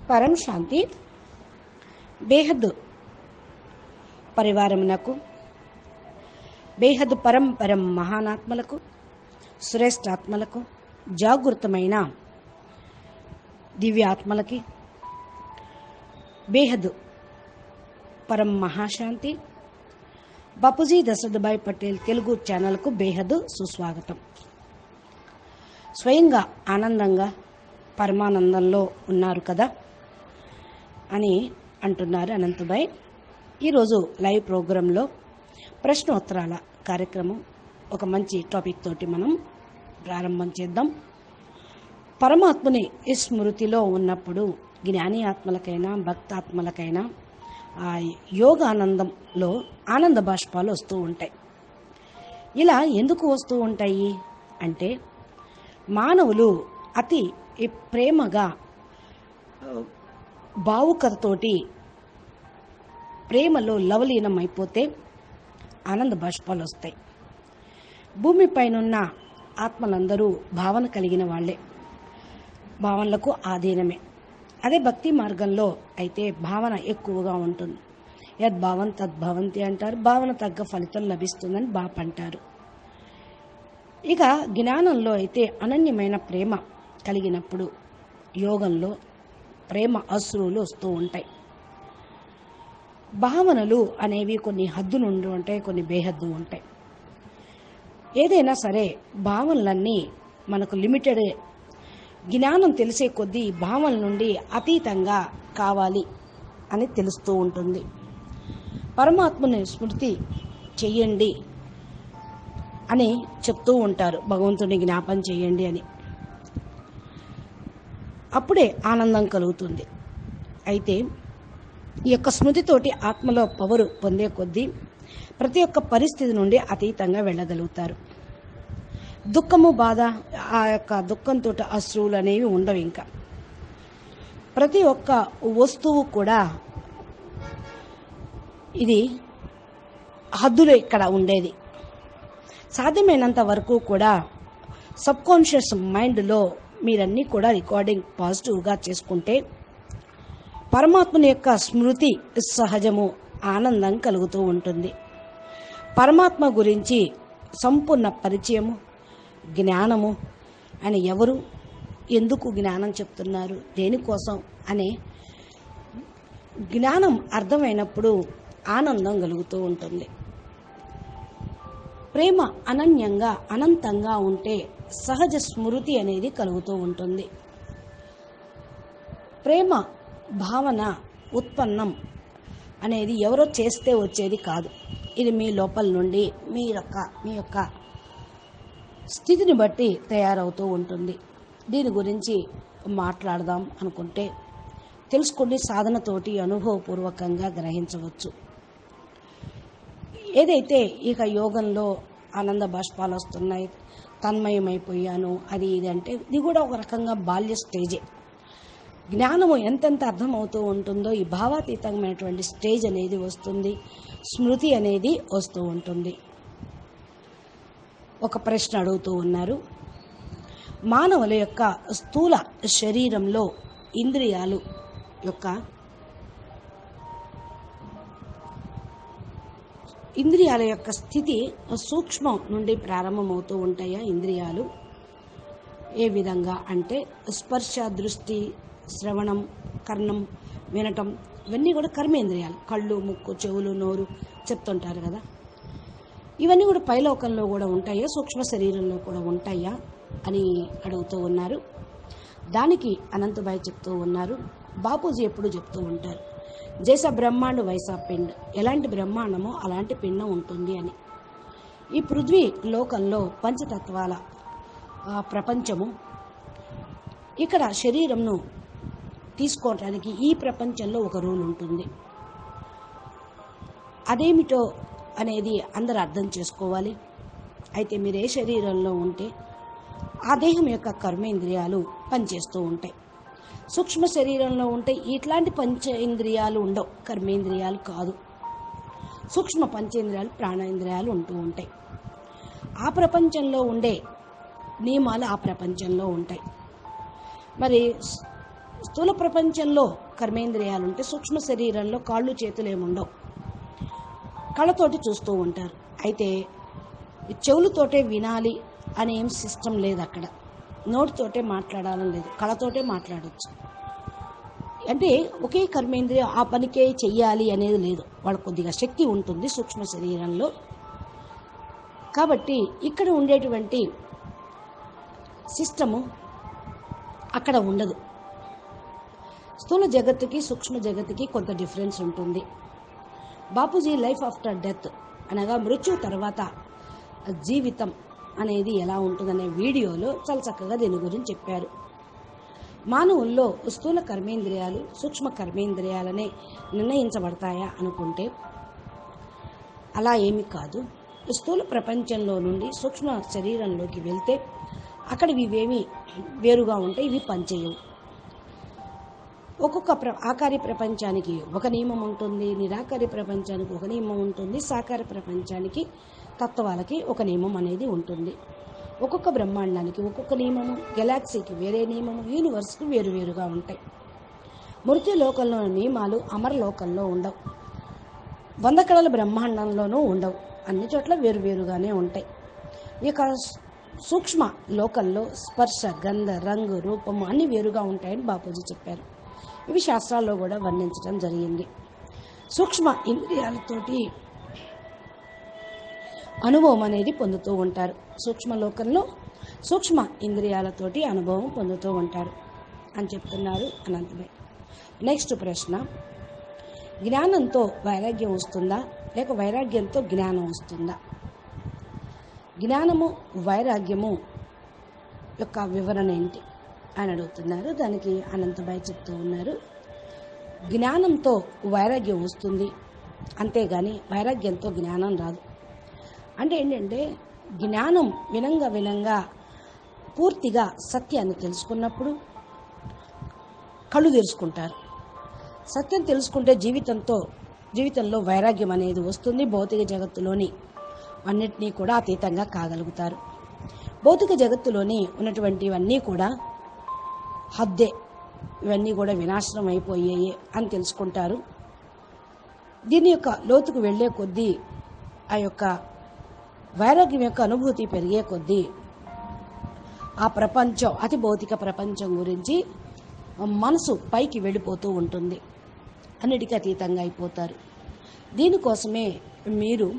పరం శాంతి బేహద్ పరివారమునకు బేహద్ పరం పరం మహానాత్మలకు శ్రేష్టాత్మలకు జాగృతమైన దివ్యాత్మలకి బేహద్ పరం మహాశాంతి బాపూజీ దశరథభాయ్ పటేల్ తెలుగు ఛానల్కు బేహద్ సుస్వాగతం స్వయంగా ఆనందంగా పరమానందంలో ఉన్నారు కదా అని అంటున్నారు అనంతభాయ్ ఈరోజు లైవ్ ప్రోగ్రాంలో ప్రశ్నోత్తరాల కార్యక్రమం ఒక మంచి టాపిక్ తోటి మనం ప్రారంభం చేద్దాం పరమాత్మని స్మృతిలో ఉన్నప్పుడు జ్ఞాని ఆత్మలకైనా భక్తాత్మలకైనా ఆ యోగానందంలో ఆనంద బాష్పాలు వస్తూ ఉంటాయి ఇలా ఎందుకు వస్తూ ఉంటాయి అంటే మానవులు అతి ప్రేమగా ఆ, భావుకతతోటి ప్రేమలో లవలీనం అయిపోతే ఆనంద బాష్పాలు వస్తాయి భూమిపైనున్న ఆత్మలందరూ భావన కలిగిన వాళ్ళే భావనలకు ఆధీనమే అదే భక్తి మార్గంలో అయితే భావన ఎక్కువగా ఉంటుంది యద్భావం తద్భవంతి అంటారు భావన తగ్గ ఫలితం లభిస్తుందని బాప్ అంటారు ఇక జ్ఞానంలో అయితే అనన్యమైన ప్రేమ కలిగినప్పుడు యోగంలో ప్రేమ అశ్రువులు వస్తూ ఉంటాయి భావనలు అనేవి కొన్ని హద్దు నుండి ఉంటాయి కొన్ని బేహద్దు ఉంటాయి ఏదైనా సరే భావనలన్నీ మనకు లిమిటెడ్ జ్ఞానం తెలిసే కొద్దీ భావనల నుండి అతీతంగా కావాలి అని తెలుస్తూ ఉంటుంది పరమాత్మని స్మృతి చెయ్యండి అని చెప్తూ ఉంటారు భగవంతుని జ్ఞాపం చేయండి అని అప్పుడే ఆనందం కలుగుతుంది అయితే ఈ యొక్క స్మృతితోటి ఆత్మలో పవరు పొందే కొద్దీ ప్రతి ఒక్క పరిస్థితి నుండి అతీతంగా వెళ్ళగలుగుతారు దుఃఖము బాధ ఆ యొక్క దుఃఖంతో అశ్రువులు అనేవి ఉండవు ఇంకా ప్రతి ఒక్క వస్తువు కూడా ఇది హద్దులు ఇక్కడ ఉండేది సాధ్యమైనంత వరకు కూడా సబ్ కాన్షియస్ మైండ్లో మీరన్నీ కూడా రికార్డింగ్ పాజిటివ్గా చేసుకుంటే పరమాత్మని యొక్క స్మృతి సహజము ఆనందం కలుగుతూ ఉంటుంది పరమాత్మ గురించి సంపూర్ణ పరిచయము జ్ఞానము అని ఎవరు ఎందుకు జ్ఞానం చెప్తున్నారు దేనికోసం అనే జ్ఞానం అర్థమైనప్పుడు ఆనందం కలుగుతూ ఉంటుంది ప్రేమ అనన్యంగా అనంతంగా ఉంటే సహజ స్మృతి అనేది కలుగుతూ ఉంటుంది ప్రేమ భావన ఉత్పన్నం అనేది ఎవరో చేస్తే వచ్చేది కాదు ఇది మీ లోపల నుండి మీ యొక్క మీ యొక్క స్థితిని బట్టి తయారవుతూ ఉంటుంది దీని గురించి మాట్లాడదాం అనుకుంటే తెలుసుకుని సాధనతోటి అనుభవపూర్వకంగా గ్రహించవచ్చు ఏదైతే ఇక యోగంలో ఆనంద బాష్పాలు వస్తున్నాయి తన్మయమైపోయాను అది ఇది అంటే ఇది కూడా ఒక రకంగా బాల్య స్టేజే జ్ఞానము ఎంతెంత అర్థమవుతూ ఉంటుందో ఈ భావాతీతమైనటువంటి స్టేజ్ అనేది వస్తుంది స్మృతి అనేది వస్తూ ఉంటుంది ఒక ప్రశ్న అడుగుతూ ఉన్నారు మానవుల యొక్క స్థూల శరీరంలో ఇంద్రియాలు యొక్క ఇంద్రియాల యొక్క స్థితి సూక్ష్మం నుండి ప్రారంభమవుతూ ఉంటాయా ఇంద్రియాలు ఏ విధంగా అంటే స్పర్శ దృష్టి శ్రవణం కర్ణం వినటం ఇవన్నీ కూడా కర్మేంద్రియాలు కళ్ళు ముక్కు చెవులు నోరు చెప్తుంటారు కదా ఇవన్నీ కూడా పైలోకంలో కూడా ఉంటాయా సూక్ష్మ శరీరంలో కూడా ఉంటాయా అని అడుగుతూ ఉన్నారు దానికి అనంతబాయి చెప్తూ ఉన్నారు బాపూజీ ఎప్పుడు చెప్తూ ఉంటారు జైస బ్రహ్మాండ వైసా పిండ్ ఎలాంటి బ్రహ్మాండమో అలాంటి పిండం ఉంటుంది అని ఈ పృథ్వీ లోకంలో పంచతత్వాల ఆ, ప్రపంచము ఇక్కడ శరీరంను తీసుకోవటానికి ఈ ప్రపంచంలో ఒక రూల్ ఉంటుంది అదేమిటో అనేది అందరు అర్థం చేసుకోవాలి అయితే మీరు ఏ శరీరంలో ఉంటే ఆ దేహం యొక్క కర్మేంద్రియాలు పనిచేస్తూ ఉంటాయి సూక్ష్మ శరీరంలో ఉంటే ఇట్లాంటి పంచ ఇంద్రియాలు ఉండవు కర్మేంద్రియాలు కాదు సూక్ష్మ పంచేంద్రియాలు ప్రాణేంద్రియాలు ఉంటూ ఉంటాయి ఆ ప్రపంచంలో ఉండే నియమాలు ఆ ప్రపంచంలో ఉంటాయి మరి స్- స్థూల ప్రపంచంలో కర్మేంద్రియాలు ఉంటే సూక్ష్మ శరీరంలో కాళ్ళు చేతులు ఏముండవు కళ్ళతోటి చూస్తూ ఉంటారు అయితే చెవులతోటే వినాలి అనే ఏం సిస్టమ్ లేదు అక్కడ నోటితోటే మాట్లాడాలని లేదు కళతోటే మాట్లాడవచ్చు అంటే ఒకే కర్మేంద్రియ ఆ పనికే చెయ్యాలి అనేది లేదు వాళ్ళకి కొద్దిగా శక్తి ఉంటుంది సూక్ష్మ శరీరంలో కాబట్టి ఇక్కడ ఉండేటువంటి సిస్టము అక్కడ ఉండదు స్థూల జగత్తుకి సూక్ష్మ జగత్తుకి కొంత డిఫరెన్స్ ఉంటుంది బాపూజీ లైఫ్ ఆఫ్టర్ డెత్ అనగా మృత్యు తర్వాత జీవితం అనేది ఎలా ఉంటుందనే వీడియోలో చాలా చక్కగా దీని గురించి చెప్పారు మానవుల్లో స్థూల కర్మేంద్రియాలు సూక్ష్మ కర్మేంద్రియాలనే నిర్ణయించబడతాయా అనుకుంటే అలా ఏమీ కాదు స్థూల ప్రపంచంలో నుండి సూక్ష్మ శరీరంలోకి వెళ్తే అక్కడ ఇవేమి వేరుగా ఉంటాయి ఇవి పనిచేయవు ఒక్కొక్క ప్ర ఆకారి ప్రపంచానికి ఒక నియమం ఉంటుంది నిరాకారి ప్రపంచానికి ఒక నియమం ఉంటుంది సాకార ప్రపంచానికి తత్వాలకి ఒక నియమం అనేది ఉంటుంది ఒక్కొక్క బ్రహ్మాండానికి ఒక్కొక్క నియమము గెలాక్సీకి వేరే నియమము యూనివర్స్కి వేరువేరుగా ఉంటాయి మృత్యు లోకంలో నియమాలు అమర లోకంలో ఉండవు వంద కళల బ్రహ్మాండంలోనూ ఉండవు అన్ని చోట్ల వేరువేరుగానే ఉంటాయి ఇక సూక్ష్మ లోకంలో స్పర్శ గంధ రంగు రూపము అన్ని వేరుగా ఉంటాయని బాపూజీ చెప్పారు ఇవి శాస్త్రాల్లో కూడా వర్ణించడం జరిగింది సూక్ష్మ ఇంద్రియాలతోటి అనుభవం అనేది పొందుతూ ఉంటారు సూక్ష్మ లోకంలో సూక్ష్మ ఇంద్రియాలతోటి అనుభవం పొందుతూ ఉంటారు అని చెప్తున్నారు అనంతమై నెక్స్ట్ ప్రశ్న జ్ఞానంతో వైరాగ్యం వస్తుందా లేక వైరాగ్యంతో జ్ఞానం వస్తుందా జ్ఞానము వైరాగ్యము యొక్క వివరణ ఏంటి అని అడుగుతున్నారు దానికి అనంతబాయి చెప్తూ ఉన్నారు జ్ఞానంతో వైరాగ్యం వస్తుంది అంతేగాని వైరాగ్యంతో జ్ఞానం రాదు అంటే ఏంటంటే జ్ఞానం వినంగా వినంగా పూర్తిగా సత్యాన్ని తెలుసుకున్నప్పుడు కళ్ళు తెరుచుకుంటారు సత్యం తెలుసుకుంటే జీవితంతో జీవితంలో వైరాగ్యం అనేది వస్తుంది భౌతిక జగత్తులోని అన్నిటినీ కూడా అతీతంగా కాగలుగుతారు భౌతిక జగత్తులోని ఉన్నటువంటివన్నీ కూడా హద్దే ఇవన్నీ కూడా వినాశనం అయిపోయాయి అని తెలుసుకుంటారు దీని యొక్క లోతుకు వెళ్ళే కొద్దీ ఆ యొక్క వైరాగ్యం యొక్క అనుభూతి పెరిగే కొద్దీ ఆ ప్రపంచం అతి భౌతిక ప్రపంచం గురించి మనసు పైకి వెళ్ళిపోతూ ఉంటుంది అన్నిటికీ అతీతంగా అయిపోతారు దీనికోసమే మీరు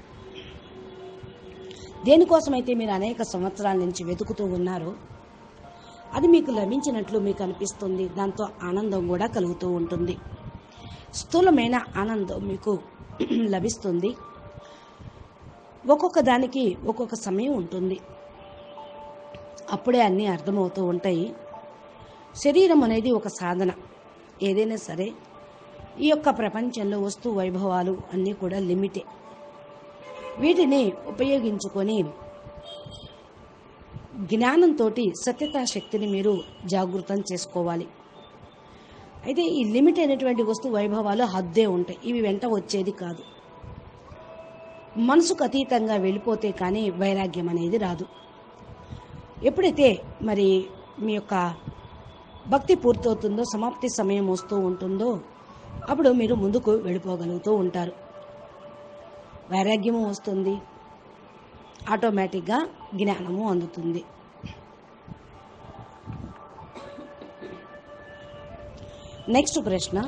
దేనికోసమైతే మీరు అనేక సంవత్సరాల నుంచి వెతుకుతూ ఉన్నారో అది మీకు లభించినట్లు మీకు అనిపిస్తుంది దాంతో ఆనందం కూడా కలుగుతూ ఉంటుంది స్థూలమైన ఆనందం మీకు లభిస్తుంది ఒక్కొక్క దానికి ఒక్కొక్క సమయం ఉంటుంది అప్పుడే అన్నీ అర్థమవుతూ ఉంటాయి శరీరం అనేది ఒక సాధన ఏదైనా సరే ఈ యొక్క ప్రపంచంలో వస్తు వైభవాలు అన్నీ కూడా లిమిటే వీటిని ఉపయోగించుకొని జ్ఞానంతో సత్యతా శక్తిని మీరు జాగృతం చేసుకోవాలి అయితే ఈ లిమిట్ అయినటువంటి వస్తు వైభవాలు హద్దే ఉంటాయి ఇవి వెంట వచ్చేది కాదు మనసుకు అతీతంగా వెళ్ళిపోతే కానీ వైరాగ్యం అనేది రాదు ఎప్పుడైతే మరి మీ యొక్క భక్తి పూర్తవుతుందో సమాప్తి సమయం వస్తూ ఉంటుందో అప్పుడు మీరు ముందుకు వెళ్ళిపోగలుగుతూ ఉంటారు వైరాగ్యము వస్తుంది ఆటోమేటిక్గా జ్ఞానము అందుతుంది నెక్స్ట్ ప్రశ్న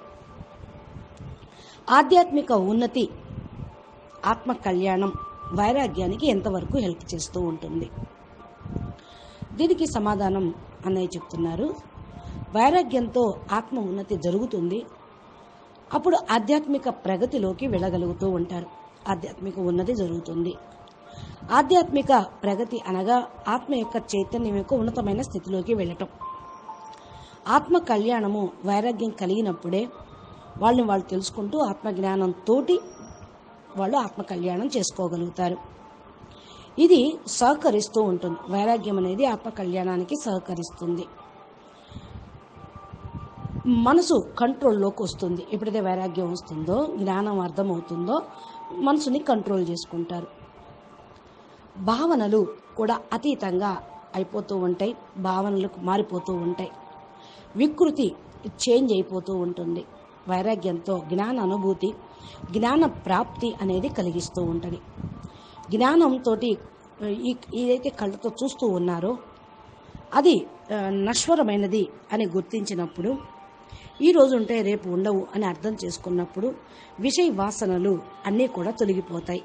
ఆధ్యాత్మిక ఉన్నతి ఆత్మ కళ్యాణం వైరాగ్యానికి ఎంతవరకు హెల్ప్ చేస్తూ ఉంటుంది దీనికి సమాధానం అన్నయ్య చెప్తున్నారు వైరాగ్యంతో ఆత్మ ఉన్నతి జరుగుతుంది అప్పుడు ఆధ్యాత్మిక ప్రగతిలోకి వెళ్ళగలుగుతూ ఉంటారు ఆధ్యాత్మిక ఉన్నతి జరుగుతుంది ఆధ్యాత్మిక ప్రగతి అనగా ఆత్మ యొక్క చైతన్యం యొక్క ఉన్నతమైన స్థితిలోకి వెళ్ళటం ఆత్మ కళ్యాణము వైరాగ్యం కలిగినప్పుడే వాళ్ళని వాళ్ళు తెలుసుకుంటూ ఆత్మజ్ఞానంతో వాళ్ళు ఆత్మ కళ్యాణం చేసుకోగలుగుతారు ఇది సహకరిస్తూ ఉంటుంది వైరాగ్యం అనేది ఆత్మ కళ్యాణానికి సహకరిస్తుంది మనసు కంట్రోల్లోకి వస్తుంది ఎప్పుడైతే వైరాగ్యం వస్తుందో జ్ఞానం అర్థమవుతుందో మనసుని కంట్రోల్ చేసుకుంటారు భావనలు కూడా అతీతంగా అయిపోతూ ఉంటాయి భావనలకు మారిపోతూ ఉంటాయి వికృతి చేంజ్ అయిపోతూ ఉంటుంది వైరాగ్యంతో జ్ఞాన అనుభూతి జ్ఞాన ప్రాప్తి అనేది కలిగిస్తూ ఉంటుంది జ్ఞానంతో ఏదైతే కళ్ళతో చూస్తూ ఉన్నారో అది ఆ, నశ్వరమైనది అని గుర్తించినప్పుడు ఈ రోజు ఉంటే రేపు ఉండవు అని అర్థం చేసుకున్నప్పుడు విషయ వాసనలు అన్నీ కూడా తొలగిపోతాయి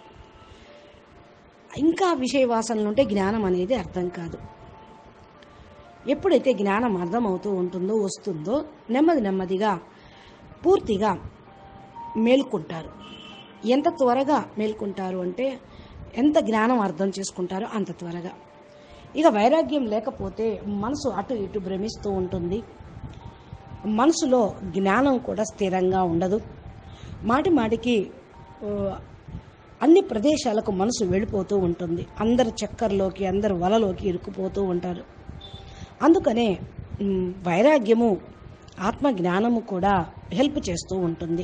ఇంకా విషయ వాసనలు ఉంటే జ్ఞానం అనేది అర్థం కాదు ఎప్పుడైతే జ్ఞానం అర్థమవుతూ ఉంటుందో వస్తుందో నెమ్మది నెమ్మదిగా పూర్తిగా మేల్కుంటారు ఎంత త్వరగా మేల్కుంటారు అంటే ఎంత జ్ఞానం అర్థం చేసుకుంటారో అంత త్వరగా ఇక వైరాగ్యం లేకపోతే మనసు అటు ఇటు భ్రమిస్తూ ఉంటుంది మనసులో జ్ఞానం కూడా స్థిరంగా ఉండదు మాటి మాటికి ఆ, అన్ని ప్రదేశాలకు మనసు వెళ్ళిపోతూ ఉంటుంది అందరు చక్కర్లోకి అందరు వలలోకి ఇరుక్కుపోతూ ఉంటారు అందుకనే మ్, వైరాగ్యము ఆత్మ జ్ఞానము కూడా హెల్ప్ చేస్తూ ఉంటుంది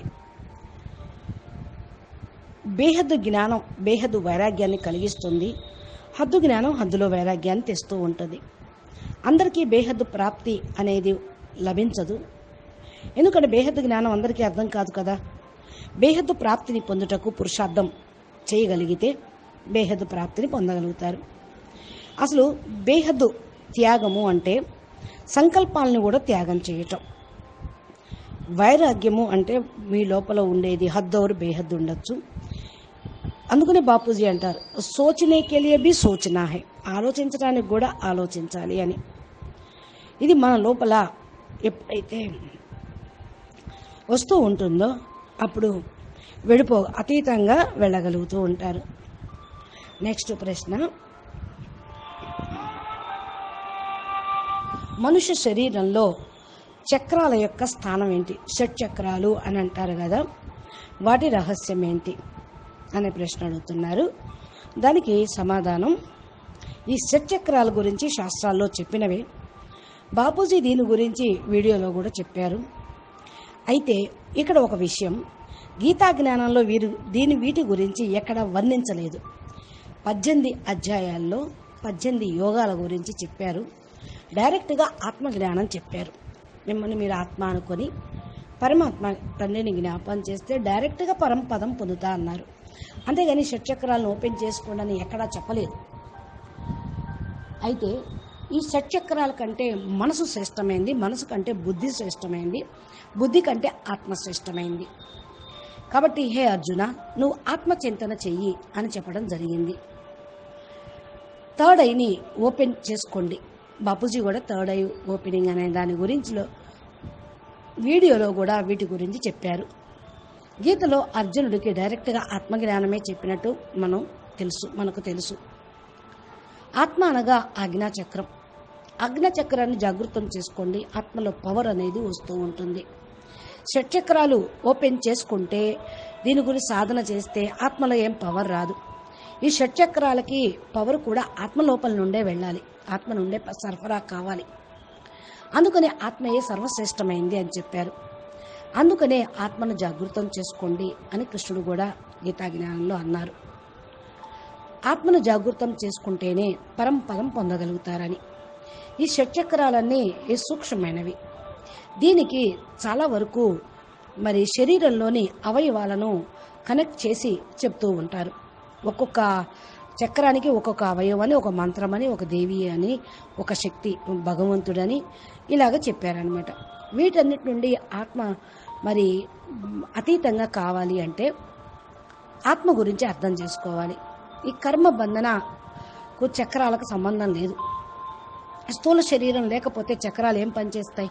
బేహద్దు జ్ఞానం బేహద్దు వైరాగ్యాన్ని కలిగిస్తుంది హద్దు జ్ఞానం హద్దులో వైరాగ్యాన్ని తెస్తూ ఉంటుంది అందరికీ బేహద్దు ప్రాప్తి అనేది లభించదు ఎందుకంటే బేహద్దు జ్ఞానం అందరికీ అర్థం కాదు కదా బేహద్దు ప్రాప్తిని పొందుటకు పురుషార్థం చేయగలిగితే బేహద్దు ప్రాప్తిని పొందగలుగుతారు అసలు బేహద్దు త్యాగము అంటే సంకల్పాలను కూడా త్యాగం చేయటం వైరాగ్యము అంటే మీ లోపల ఉండేది హద్దోరు బేహద్దు ఉండొచ్చు అందుకనే బాపూజీ అంటారు సోచనే కెలియే బి సోచనా హై ఆలోచించడానికి కూడా ఆలోచించాలి అని ఇది మన లోపల ఎప్పుడైతే వస్తూ ఉంటుందో అప్పుడు వెళ్ళిపో అతీతంగా వెళ్ళగలుగుతూ ఉంటారు నెక్స్ట్ ప్రశ్న మనుష్య శరీరంలో చక్రాల యొక్క స్థానం ఏంటి షట్ చక్రాలు అని అంటారు కదా వాటి రహస్యం ఏంటి అనే ప్రశ్న అడుగుతున్నారు దానికి సమాధానం ఈ షట్ చక్రాల గురించి శాస్త్రాల్లో చెప్పినవే బాపూజీ దీని గురించి వీడియోలో కూడా చెప్పారు అయితే ఇక్కడ ఒక విషయం గీతా జ్ఞానంలో వీరు దీని వీటి గురించి ఎక్కడ వర్ణించలేదు పద్దెనిమిది అధ్యాయాల్లో పద్దెనిమిది యోగాల గురించి చెప్పారు డైరెక్ట్గా ఆత్మజ్ఞానం చెప్పారు మిమ్మల్ని మీరు ఆత్మ అనుకొని పరమాత్మ తండ్రిని జ్ఞాపకం చేస్తే డైరెక్ట్గా పరంపదం పొందుతా అన్నారు అంతేగాని షట్చక్రాలను ఓపెన్ చేసుకోండి అని ఎక్కడా చెప్పలేదు అయితే ఈ షట్చక్రాల కంటే మనసు శ్రేష్టమైంది మనసు కంటే బుద్ధి శ్రేష్టమైంది బుద్ధి కంటే ఆత్మ శ్రేష్టమైంది కాబట్టి హే అర్జున నువ్వు ఆత్మచింతన చెయ్యి అని చెప్పడం జరిగింది థర్డ్ ఐని ఓపెన్ చేసుకోండి బాపూజీ కూడా థర్డ్ ఐ ఓపెనింగ్ అనే దాని గురించి వీడియోలో కూడా వీటి గురించి చెప్పారు గీతలో అర్జునుడికి డైరెక్ట్గా ఆత్మజ్ఞానమే చెప్పినట్టు మనం తెలుసు మనకు తెలుసు ఆత్మ అనగా ఆజ్ఞాచక్రం ఆజ్ఞాచక్రాన్ని జాగృతం చేసుకోండి ఆత్మలో పవర్ అనేది వస్తూ ఉంటుంది షట్చక్రాలు ఓపెన్ చేసుకుంటే దీని గురించి సాధన చేస్తే ఆత్మలో ఏం పవర్ రాదు ఈ షట్చక్రాలకి పవర్ కూడా ఆత్మ లోపల నుండే వెళ్ళాలి ఆత్మ నుండే ప- సరఫరా కావాలి అందుకనే ఆత్మయే సర్వశ్రేష్టమైంది అని చెప్పారు అందుకనే ఆత్మను జాగృతం చేసుకోండి అని కృష్ణుడు కూడా గీతా జ్ఞానంలో అన్నారు ఆత్మను జాగృతం చేసుకుంటేనే పరంపదం పొందగలుగుతారని ఈ షట్చక్రాలన్నీ ఈ సూక్ష్మమైనవి దీనికి చాలా వరకు మరి శరీరంలోని అవయవాలను కనెక్ట్ చేసి చెప్తూ ఉంటారు ఒక్కొక్క చక్రానికి ఒక్కొక్క అవయవాన్ని ఒక మంత్రమని ఒక దేవి అని ఒక శక్తి భగవంతుడని ఇలాగ చెప్పారనమాట వీటన్నిటి నుండి ఆత్మ మరి అతీతంగా కావాలి అంటే ఆత్మ గురించి అర్థం చేసుకోవాలి ఈ కర్మ బంధనకు చక్రాలకు సంబంధం లేదు స్థూల శరీరం లేకపోతే చక్రాలు ఏం పనిచేస్తాయి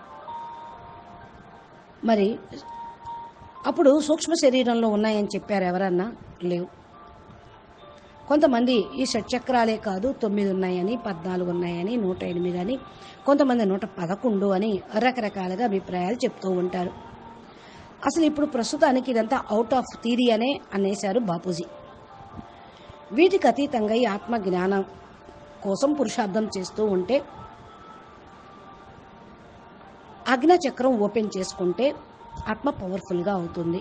మరి అప్పుడు సూక్ష్మ శరీరంలో ఉన్నాయని చెప్పారు ఎవరన్నా లేవు కొంతమంది ఈ షట్చక్రాలే కాదు తొమ్మిది ఉన్నాయని పద్నాలుగు ఉన్నాయని నూట ఎనిమిది అని కొంతమంది నూట పదకొండు అని రకరకాలుగా అభిప్రాయాలు చెప్తూ ఉంటారు అసలు ఇప్పుడు ప్రస్తుతానికి ఇదంతా అవుట్ ఆఫ్ థీరీ అనే అనేశారు బాపూజీ వీటికి అతీతంగా ఈ ఆత్మ జ్ఞానం కోసం పురుషార్థం చేస్తూ ఉంటే అగ్నచక్రం ఓపెన్ చేసుకుంటే ఆత్మ పవర్ఫుల్గా అవుతుంది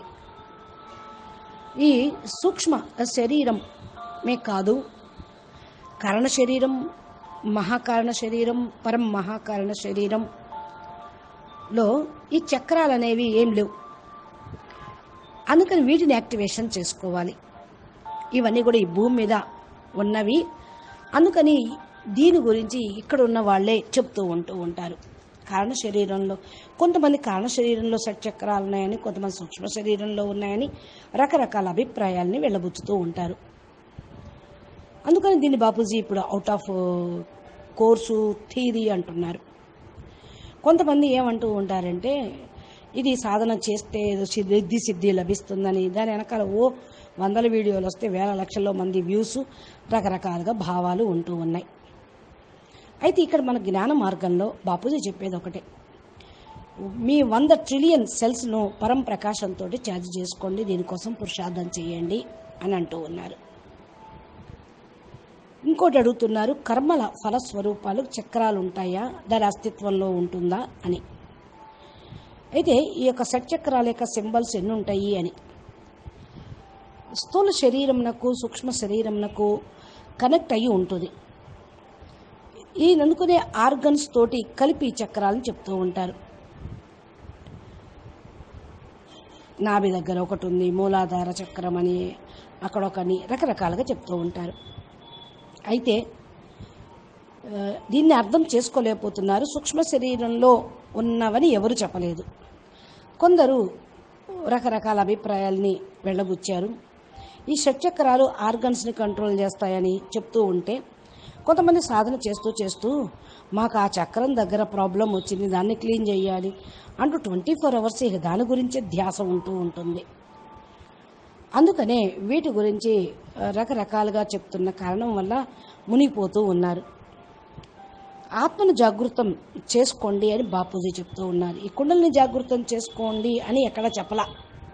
ఈ సూక్ష్మ శరీరమే కాదు కారణ శరీరం మహాకారణ శరీరం పరం మహాకారణ శరీరం లో ఈ చక్రాలు అనేవి ఏం లేవు అందుకని వీటిని యాక్టివేషన్ చేసుకోవాలి ఇవన్నీ కూడా ఈ భూమి మీద ఉన్నవి అందుకని దీని గురించి ఇక్కడ ఉన్న వాళ్ళే చెప్తూ ఉంటూ ఉంటారు కారణ శరీరంలో కొంతమంది కారణ శరీరంలో చక్రాలు ఉన్నాయని కొంతమంది సూక్ష్మ శరీరంలో ఉన్నాయని రకరకాల అభిప్రాయాల్ని వెళ్ళబుచ్చుతూ ఉంటారు అందుకని దీన్ని బాపూజీ ఇప్పుడు అవుట్ ఆఫ్ కోర్సు థీరీ అంటున్నారు కొంతమంది ఏమంటూ ఉంటారంటే ఇది సాధన చేస్తే ఏదో సిద్ధి సిద్ధి లభిస్తుందని దాని వెనకాల ఓ వందల వీడియోలు వస్తే వేల లక్షల్లో మంది వ్యూస్ రకరకాలుగా భావాలు ఉంటూ ఉన్నాయి అయితే ఇక్కడ మన జ్ఞాన మార్గంలో బాపూజీ చెప్పేది ఒకటే మీ వంద ట్రిలియన్ సెల్స్ను పరం ప్రకాశంతో ఛార్జ్ చేసుకోండి దీనికోసం పురుషార్థం చేయండి అని అంటూ ఉన్నారు ఇంకోటి అడుగుతున్నారు కర్మల ఫలస్వరూపాలు చక్రాలు ఉంటాయా దాని అస్తిత్వంలో ఉంటుందా అని అయితే ఈ యొక్క షట్చక్రాల యొక్క సింబల్స్ ఎన్ని ఉంటాయి అని స్థూల శరీరంనకు సూక్ష్మ శరీరంనకు కనెక్ట్ అయ్యి ఉంటుంది ఈ ననుకునే ఆర్గన్స్ తోటి కలిపి ఈ చక్రాలను చెప్తూ ఉంటారు నాభి దగ్గర ఒకటి ఉంది మూలాధార చక్రం అని అక్కడ ఒకని రకరకాలుగా చెప్తూ ఉంటారు అయితే ఆ, దీన్ని అర్థం చేసుకోలేకపోతున్నారు సూక్ష్మ శరీరంలో ఉన్నవని ఎవరు చెప్పలేదు కొందరు రకరకాల అభిప్రాయాల్ని వెళ్ళబుచ్చారు ఈ షట్చక్రాలు ఆర్గన్స్ని కంట్రోల్ చేస్తాయని చెప్తూ ఉంటే కొంతమంది సాధన చేస్తూ చేస్తూ మాకు ఆ చక్రం దగ్గర ప్రాబ్లం వచ్చింది దాన్ని క్లీన్ చేయాలి అంటూ ట్వంటీ ఫోర్ అవర్స్ ఇక దాని గురించే ధ్యాస ఉంటూ ఉంటుంది అందుకనే వీటి గురించి ఆ, రకరకాలుగా చెప్తున్న కారణం వల్ల మునిగిపోతూ ఉన్నారు ఆత్మను జాగృతం చేసుకోండి అని బాపూజీ చెప్తూ ఉన్నారు ఈ కుండల్ని జాగృతం చేసుకోండి అని ఎక్కడ చెప్పలా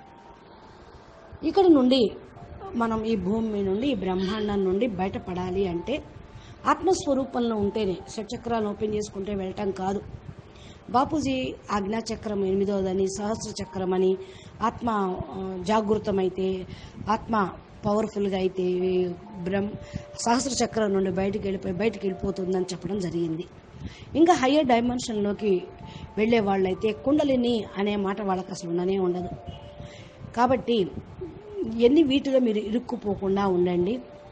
ఇక్కడ నుండి మనం ఈ భూమి మీద నుండి ఈ బ్రహ్మాండం నుండి బయటపడాలి అంటే ఆత్మస్వరూపంలో ఉంటేనే షట్చక్రాలు ఓపెన్ చేసుకుంటే వెళ్ళటం కాదు బాపూజీ ఆజ్ఞాచక్రం ఎనిమిదవదని సహస్ర చక్రం అని ఆత్మ ఆ, జాగృతమైతే ఆత్మ పవర్ఫుల్గా అయితే బ్రహ్మ సహస్ర చక్రం నుండి బయటికి వెళ్ళిపోయి బయటికి వెళ్ళిపోతుందని చెప్పడం జరిగింది ఇంకా హయ్యర్ డైమెన్షన్లోకి వెళ్ళే వాళ్ళైతే కుండలిని అనే మాట వాళ్ళకి అసలు ఉండనే ఉండదు కాబట్టి ఎన్ని వీటిలో మీరు ఇరుక్కుపోకుండా ఉండండి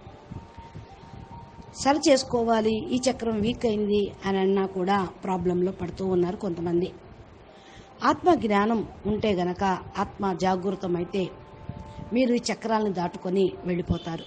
సరి చేసుకోవాలి ఈ చక్రం వీక్ అయింది అని అన్నా కూడా ప్రాబ్లంలో పడుతూ ఉన్నారు కొంతమంది ఆత్మ జ్ఞానం ఉంటే గనక ఆత్మ జాగృతం అయితే మీరు ఈ చక్రాలను దాటుకొని వెళ్ళిపోతారు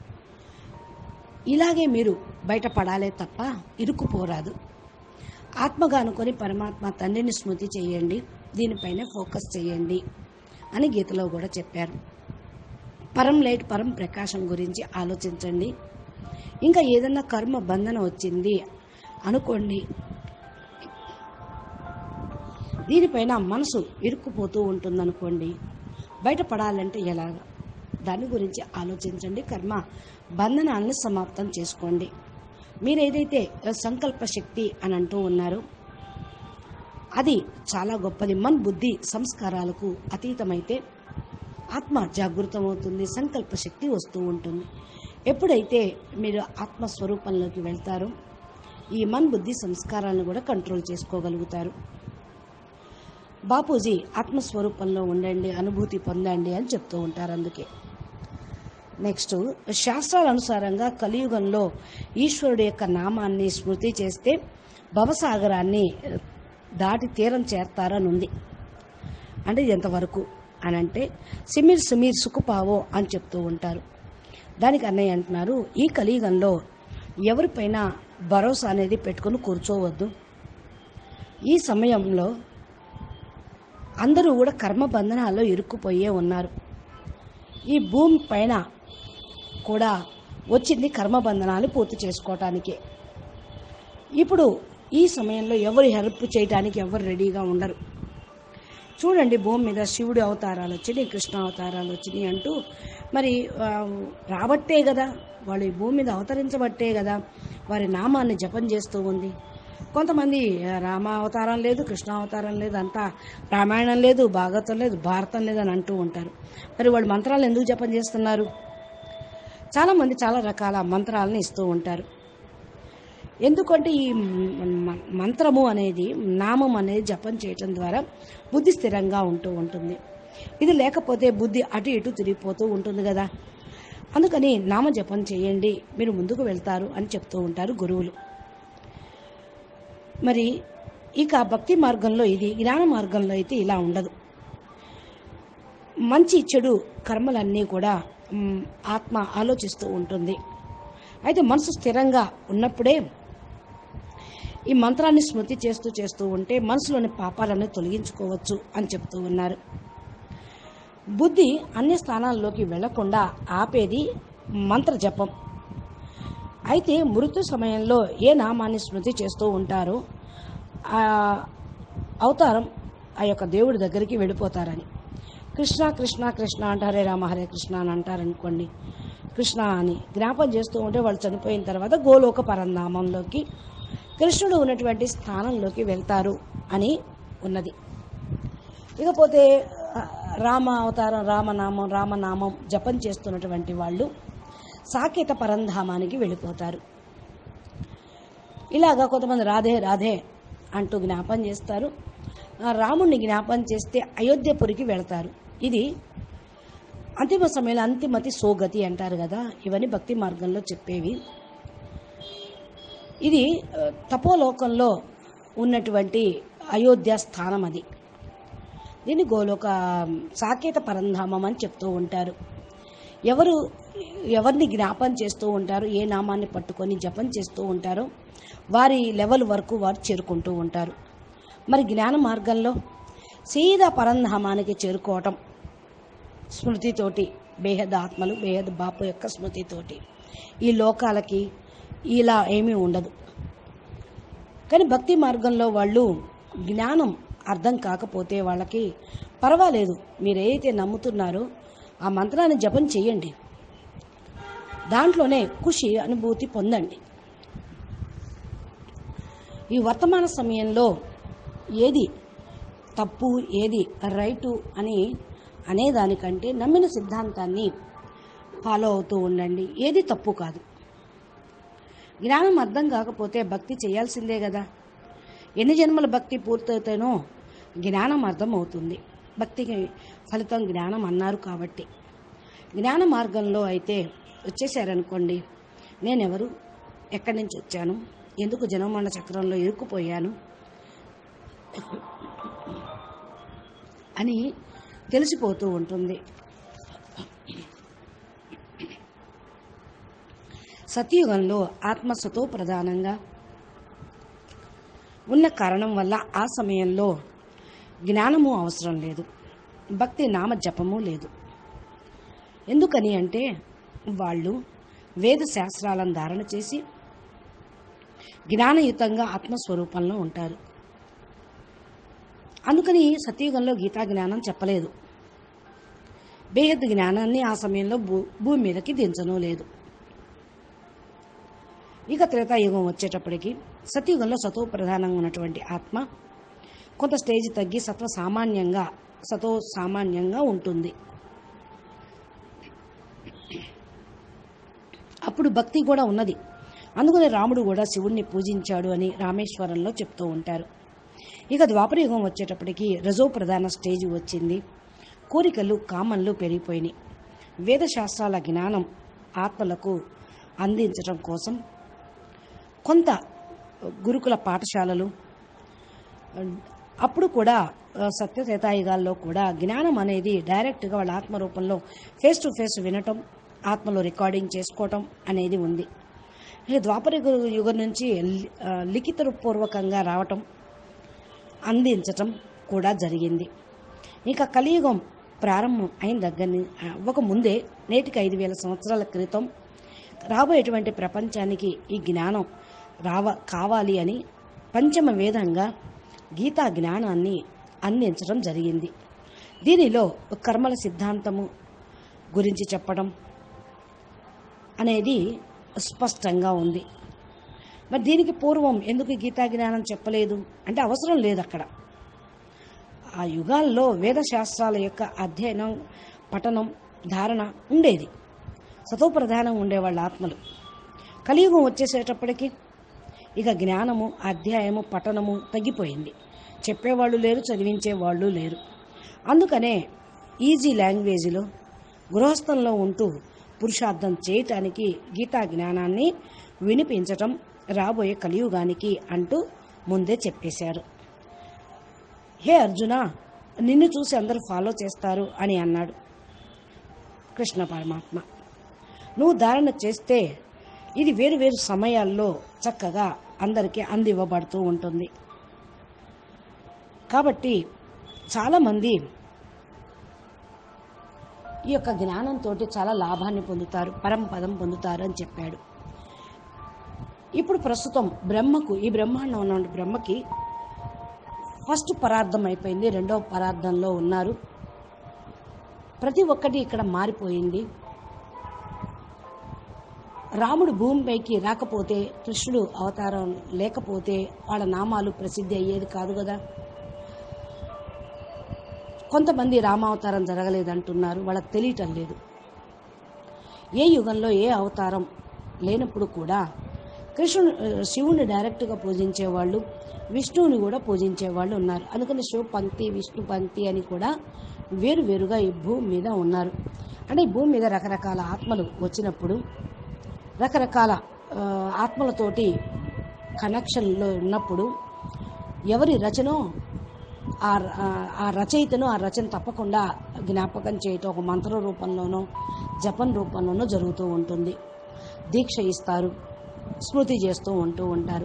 ఇలాగే మీరు బయటపడాలే తప్ప ఇరుక్కుపోరాదు ఆత్మగా అనుకొని పరమాత్మ తండ్రిని స్మృతి చేయండి దీనిపైనే ఫోకస్ చేయండి అని గీతలో కూడా చెప్పారు పరం లైట్ పరం ప్రకాశం గురించి ఆలోచించండి ఇంకా ఏదన్నా కర్మ బంధన వచ్చింది అనుకోండి దీనిపైన మనసు ఇరుక్కుపోతూ ఉంటుందనుకోండి బయటపడాలంటే ఎలాగ దాని గురించి ఆలోచించండి కర్మ బంధనాలను సమాప్తం చేసుకోండి మీరు ఏదైతే సంకల్ప శక్తి అని అంటూ ఉన్నారో అది చాలా గొప్పది మన బుద్ధి సంస్కారాలకు అతీతమైతే ఆత్మ జాగృతమవుతుంది సంకల్ప శక్తి వస్తూ ఉంటుంది ఎప్పుడైతే మీరు ఆత్మస్వరూపంలోకి వెళ్తారో ఈ మన్ బుద్ధి సంస్కారాలను కూడా కంట్రోల్ చేసుకోగలుగుతారు బాపూజీ ఆత్మస్వరూపంలో ఉండండి అనుభూతి పొందండి అని చెప్తూ ఉంటారు అందుకే నెక్స్ట్ శాస్త్రాల అనుసారంగా కలియుగంలో ఈశ్వరుడు యొక్క నామాన్ని స్మృతి చేస్తే భవసాగరాన్ని దాటి తీరం చేరతారని ఉంది అంటే ఇది ఎంతవరకు అని అంటే సిమిర్ సుమీర్ సుఖపావో అని చెప్తూ ఉంటారు దానికి అన్నయ్య అంటున్నారు ఈ కలియుగంలో ఎవరిపైన భరోసా అనేది పెట్టుకొని కూర్చోవద్దు ఈ సమయంలో అందరూ కూడా కర్మ బంధనాల్లో ఇరుక్కుపోయే ఉన్నారు ఈ భూమి పైన కూడా వచ్చింది కర్మబంధనాలు పూర్తి చేసుకోవటానికే ఇప్పుడు ఈ సమయంలో ఎవరు హెల్ప్ చేయడానికి ఎవరు రెడీగా ఉండరు చూడండి భూమి మీద శివుడి అవతారాలు వచ్చినాయి కృష్ణ అవతారాలు వచ్చినాయి అంటూ మరి ఆ, రాబట్టే కదా వాళ్ళు ఈ భూమి మీద అవతరించబట్టే కదా వారి నామాన్ని జపం చేస్తూ ఉంది కొంతమంది ఆ, రామ అవతారం లేదు కృష్ణ అవతారం లేదు అంతా రామాయణం లేదు భాగవతం లేదు భారతం లేదు అని అంటూ ఉంటారు మరి వాళ్ళు మంత్రాలు ఎందుకు జపం చేస్తున్నారు చాలామంది చాలా రకాల మంత్రాలను ఇస్తూ ఉంటారు ఎందుకంటే ఈ మ- మంత్రము అనేది నామం అనేది జపం చేయటం ద్వారా బుద్ధి స్థిరంగా ఉంటూ ఉంటుంది ఇది లేకపోతే బుద్ధి అటు ఇటు తిరిగిపోతూ ఉంటుంది కదా అందుకని నామ జపం చేయండి మీరు ముందుకు వెళ్తారు అని చెప్తూ ఉంటారు గురువులు మరి ఇక భక్తి మార్గంలో ఇది జ్ఞాన మార్గంలో అయితే ఇలా ఉండదు మంచి చెడు కర్మలన్నీ కూడా మ్, ఆత్మ ఆలోచిస్తూ ఉంటుంది అయితే మనసు స్థిరంగా ఉన్నప్పుడే ఈ మంత్రాన్ని స్మృతి చేస్తూ చేస్తూ ఉంటే మనసులోని పాపాలను తొలగించుకోవచ్చు అని చెప్తూ ఉన్నారు బుద్ధి అన్ని స్థానాల్లోకి వెళ్లకుండా ఆపేది మంత్ర జపం అయితే మృత్యు సమయంలో ఏ నామాన్ని స్మృతి చేస్తూ ఉంటారో ఆ అవతారం ఆ యొక్క దేవుడి దగ్గరికి వెళ్ళిపోతారని కృష్ణ కృష్ణ కృష్ణ అంటారు హరే రామ హరే కృష్ణ అని అంటారనుకోండి కృష్ణ అని జ్ఞాపం చేస్తూ ఉంటే వాళ్ళు చనిపోయిన తర్వాత గోలోక పరంధామంలోకి కృష్ణుడు ఉన్నటువంటి స్థానంలోకి వెళ్తారు అని ఉన్నది ఇకపోతే ఆ, రామ అవతారం రామనామం రామనామం జపం చేస్తున్నటువంటి వాళ్ళు సాకేత పరంధామానికి వెళ్ళిపోతారు ఇలాగా కొంతమంది రాధే రాధే అంటూ జ్ఞాపం చేస్తారు ఆ రాముణ్ణి జ్ఞాపం చేస్తే అయోధ్యపురికి వెళతారు ఇది అంతిమ సమయంలో అంతిమతి సోగతి అంటారు కదా ఇవన్నీ భక్తి మార్గంలో చెప్పేవి ఇది ఆ, తపోలోకంలో ఉన్నటువంటి అయోధ్య స్థానం అది దీన్ని గోలోక సాకేత పరంధామం అని చెప్తూ ఉంటారు ఎవరు ఎవరిని జ్ఞాపం చేస్తూ ఉంటారు ఏ నామాన్ని పట్టుకొని జపం చేస్తూ ఉంటారో వారి లెవెల్ వరకు వారు చేరుకుంటూ ఉంటారు మరి జ్ఞాన మార్గంలో సీదా పరంధామానికి చేరుకోవటం స్మృతితోటి బేహద్ ఆత్మలు బేహద్ బాపు యొక్క స్మృతితోటి ఈ లోకాలకి ఇలా ఏమీ ఉండదు కానీ భక్తి మార్గంలో వాళ్ళు జ్ఞానం అర్థం కాకపోతే వాళ్ళకి పర్వాలేదు మీరు ఏదైతే నమ్ముతున్నారో ఆ మంత్రాన్ని జపం చేయండి దాంట్లోనే ఖుషి అనుభూతి పొందండి ఈ వర్తమాన సమయంలో ఏది తప్పు ఏది రైటు అని అనేదానికంటే నమ్మిన సిద్ధాంతాన్ని ఫాలో అవుతూ ఉండండి ఏది తప్పు కాదు జ్ఞానం అర్థం కాకపోతే భక్తి చేయాల్సిందే కదా ఎన్ని జన్మల భక్తి పూర్తయితేనో జ్ఞానం అర్థం అవుతుంది భక్తికి ఫలితం జ్ఞానం అన్నారు కాబట్టి జ్ఞాన మార్గంలో అయితే వచ్చేసారనుకోండి నేనెవరు ఎక్కడి నుంచి వచ్చాను ఎందుకు జనమండ చక్రంలో ఇరుక్కుపోయాను అని తెలిసిపోతూ ఉంటుంది సత్యుగంలో ఆత్మ సతో ప్రధానంగా ఉన్న కారణం వల్ల ఆ సమయంలో జ్ఞానము అవసరం లేదు భక్తి నామ జపము లేదు ఎందుకని అంటే వాళ్ళు వేద శాస్త్రాలను ధారణ చేసి జ్ఞానయుతంగా ఆత్మస్వరూపంలో ఉంటారు అందుకని సత్యుగంలో గీతా జ్ఞానం చెప్పలేదు బేహద్ జ్ఞానాన్ని ఆ సమయంలో భూ భూమి మీదకి దించను లేదు ఇక త్రేతాయుగం వచ్చేటప్పటికి సత్యుగంలో సతో ప్రధానంగా ఉన్నటువంటి ఆత్మ కొంత స్టేజ్ తగ్గి సత్వ సామాన్యంగా సతో సామాన్యంగా ఉంటుంది అప్పుడు భక్తి కూడా ఉన్నది అందుకని రాముడు కూడా శివుణ్ణి పూజించాడు అని రామేశ్వరంలో చెప్తూ ఉంటారు ఇక ద్వాపరయుగం వచ్చేటప్పటికి రజో ప్రధాన స్టేజ్ వచ్చింది కోరికలు కామన్లు పెరిగిపోయినాయి వేదశాస్త్రాల జ్ఞానం ఆత్మలకు అందించడం కోసం కొంత గురుకుల పాఠశాలలు అప్పుడు కూడా ఆ, సత్యత్రేతాయుగాల్లో కూడా జ్ఞానం అనేది డైరెక్ట్గా వాళ్ళ ఆత్మరూపంలో ఫేస్ టు ఫేస్ వినటం ఆత్మలో రికార్డింగ్ చేసుకోవటం అనేది ఉంది ఇక ద్వాపర యుగ- యుగం నుంచి లి- ఆ, లిఖిత పూర్వకంగా రావటం అందించటం కూడా జరిగింది ఇక కలియుగం ప్రారంభం అయిన దగ్గర ని- అవ్వక ముందే నేటికి ఐదు వేల సంవత్సరాల క్రితం రాబోయేటువంటి ప్రపంచానికి ఈ జ్ఞానం రావ కావాలి అని పంచమ వేదంగా గీతా జ్ఞానాన్ని అందించడం జరిగింది దీనిలో కర్మల సిద్ధాంతము గురించి చెప్పడం అనేది స్పష్టంగా ఉంది మరి దీనికి పూర్వం ఎందుకు గీతా జ్ఞానం చెప్పలేదు అంటే అవసరం లేదు అక్కడ ఆ యుగాల్లో వేదశాస్త్రాల యొక్క అధ్యయనం పఠనం ధారణ ఉండేది సతో ప్రధానం ఉండేవాళ్ళ ఆత్మలు కలియుగం వచ్చేసేటప్పటికి ఇక జ్ఞానము అధ్యాయము పఠనము తగ్గిపోయింది చెప్పేవాళ్ళు లేరు చదివించే వాళ్ళు లేరు అందుకనే ఈజీ లాంగ్వేజ్లో గృహస్థంలో ఉంటూ పురుషార్థం చేయటానికి గీతా జ్ఞానాన్ని వినిపించటం రాబోయే కలియుగానికి అంటూ ముందే చెప్పేశారు హే అర్జున నిన్ను చూసి అందరూ ఫాలో చేస్తారు అని అన్నాడు కృష్ణ పరమాత్మ నువ్వు ధారణ చేస్తే ఇది వేరు వేరు సమయాల్లో చక్కగా అందరికీ అందివ్వబడుతూ ఉంటుంది కాబట్టి చాలామంది ఈ యొక్క జ్ఞానంతో చాలా లాభాన్ని పొందుతారు పరంపదం పొందుతారు అని చెప్పాడు ఇప్పుడు ప్రస్తుతం బ్రహ్మకు ఈ బ్రహ్మాండం ఉన్న బ్రహ్మకి ఫస్ట్ పరార్థం అయిపోయింది రెండవ పరార్థంలో ఉన్నారు ప్రతి ఒక్కటి ఇక్కడ మారిపోయింది రాముడు భూమిపైకి రాకపోతే కృష్ణుడు అవతారం లేకపోతే వాళ్ళ నామాలు ప్రసిద్ధి అయ్యేది కాదు కదా కొంతమంది రామావతారం జరగలేదంటున్నారు వాళ్ళకి తెలియటం లేదు ఏ యుగంలో ఏ అవతారం లేనప్పుడు కూడా కృష్ణుడు శివుని డైరెక్ట్గా పూజించేవాళ్ళు విష్ణువుని కూడా పూజించేవాళ్ళు ఉన్నారు అందుకని శివ పంక్తి విష్ణు పంక్తి అని కూడా వేరు వేరుగా ఈ భూమి మీద ఉన్నారు అంటే ఈ భూమి మీద రకరకాల ఆత్మలు వచ్చినప్పుడు రకరకాల ఆ, ఆత్మలతోటి కనెక్షన్లో ఉన్నప్పుడు ఎవరి రచనో ఆ ఆ- ఆ రచయితను ఆ రచన తప్పకుండా జ్ఞాపకం చేయటం ఒక మంత్ర రూపంలోనో జపం రూపంలోనో జరుగుతూ ఉంటుంది దీక్ష ఇస్తారు స్మృతి చేస్తూ ఉంటూ ఉంటారు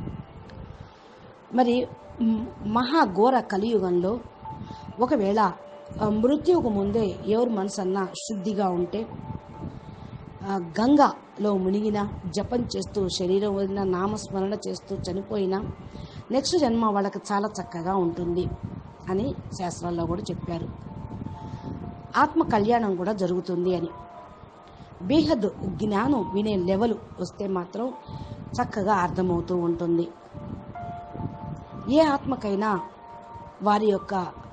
మరి మ్, మహాఘోర కలియుగంలో ఒకవేళ ఆ, మృత్యువుకు ముందే ఎవరి మనసన్నా శుద్ధిగా ఉంటే ఆ, గంగలో మునిగిన జపం చేస్తూ శరీరం వదిలిన నామస్మరణ చేస్తూ చనిపోయినా నెక్స్ట్ జన్మ వాళ్ళకి చాలా చక్కగా ఉంటుంది అని శాస్త్రాల్లో కూడా చెప్పారు ఆత్మ కళ్యాణం కూడా జరుగుతుంది అని బేహద్ జ్ఞానం వినే లెవెల్ వస్తే మాత్రం చక్కగా అర్థమవుతూ ఉంటుంది ఏ ఆత్మకైనా వారి యొక్క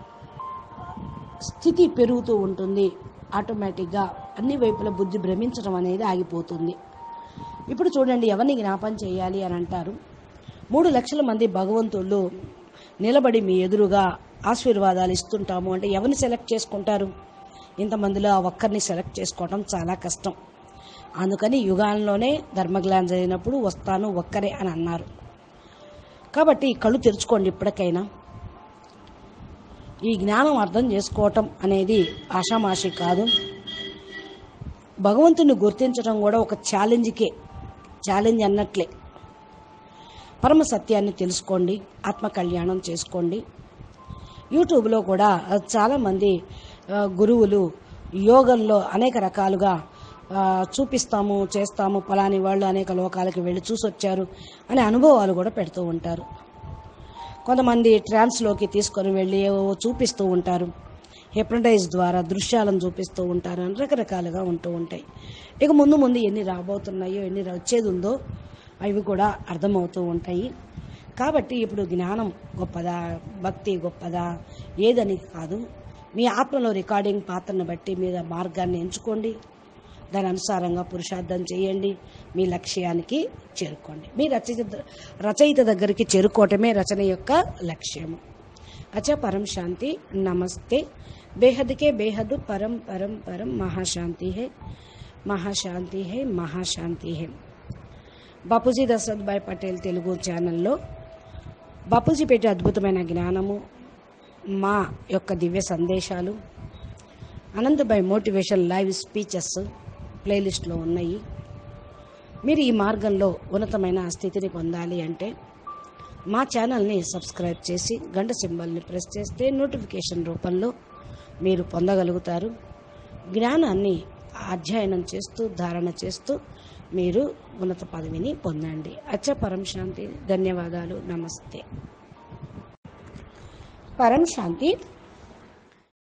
స్థితి పెరుగుతూ ఉంటుంది ఆటోమేటిక్గా అన్ని వైపుల బుద్ధి భ్రమించడం అనేది ఆగిపోతుంది ఇప్పుడు చూడండి ఎవరిని జ్ఞాపం చేయాలి అని అంటారు మూడు లక్షల మంది భగవంతుళ్ళు నిలబడి మీ ఎదురుగా ఆశీర్వాదాలు ఇస్తుంటాము అంటే ఎవరిని సెలెక్ట్ చేసుకుంటారు ఇంతమందిలో ఆ ఒక్కరిని సెలెక్ట్ చేసుకోవడం చాలా కష్టం అందుకని యుగాల్లోనే ధర్మగ్లాన్ జరిగినప్పుడు వస్తాను ఒక్కరే అని అన్నారు కాబట్టి కళ్ళు తెరుచుకోండి ఇప్పటికైనా ఈ జ్ఞానం అర్థం చేసుకోవటం అనేది ఆషామాషి కాదు భగవంతుని గుర్తించడం కూడా ఒక ఛాలెంజ్కే ఛాలెంజ్ అన్నట్లే పరమ సత్యాన్ని తెలుసుకోండి ఆత్మ కళ్యాణం చేసుకోండి యూట్యూబ్లో కూడా చాలామంది ఆ, గురువులు యోగంలో అనేక రకాలుగా ఆ, చూపిస్తాము చేస్తాము ఫలాని వాళ్ళు అనేక లోకాలకు వెళ్ళి చూసొచ్చారు అనే అనుభవాలు కూడా పెడుతూ ఉంటారు కొంతమంది ట్రాన్స్లోకి తీసుకొని వెళ్ళి ఏవో చూపిస్తూ ఉంటారు హిప్నటైజ్ ద్వారా దృశ్యాలను చూపిస్తూ ఉంటారు అని రకరకాలుగా ఉంటూ ఉంటాయి ఇక ముందు ముందు ఎన్ని రాబోతున్నాయో ఎన్ని వచ్చేది ఉందో అవి కూడా అర్థమవుతూ ఉంటాయి కాబట్టి ఇప్పుడు జ్ఞానం గొప్పదా భక్తి గొప్పదా ఏదని కాదు మీ ఆత్మలో రికార్డింగ్ పాత్రను బట్టి మీద మార్గాన్ని ఎంచుకోండి దాని అనుసారంగా పురుషార్థం చేయండి మీ లక్ష్యానికి చేరుకోండి మీ రచయిత రచయిత దగ్గరికి చేరుకోవటమే రచన యొక్క లక్ష్యము అచ్చా పరం శాంతి నమస్తే బేహద్కే బేహద్ పరం పరం పరం మహాశాంతి హే మహాశాంతి హే మహాశాంతి హే బాపూజీ దశరథ్ భాయ్ పటేల్ తెలుగు ఛానల్లో బాపూజీ పెట్టే అద్భుతమైన జ్ఞానము మా యొక్క దివ్య సందేశాలు అనంతభాయ్ మోటివేషన్ లైవ్ స్పీచెస్ ప్లేలిస్ట్లో ఉన్నాయి మీరు ఈ మార్గంలో ఉన్నతమైన స్థితిని పొందాలి అంటే మా ఛానల్ని సబ్స్క్రైబ్ చేసి గంట సింబల్ని ప్రెస్ చేస్తే నోటిఫికేషన్ రూపంలో మీరు పొందగలుగుతారు జ్ఞానాన్ని అధ్యయనం చేస్తూ ధారణ చేస్తూ మీరు ఉన్నత పదవిని పొందండి అచ్చ పరం శాంతి ధన్యవాదాలు నమస్తే పరం శాంతి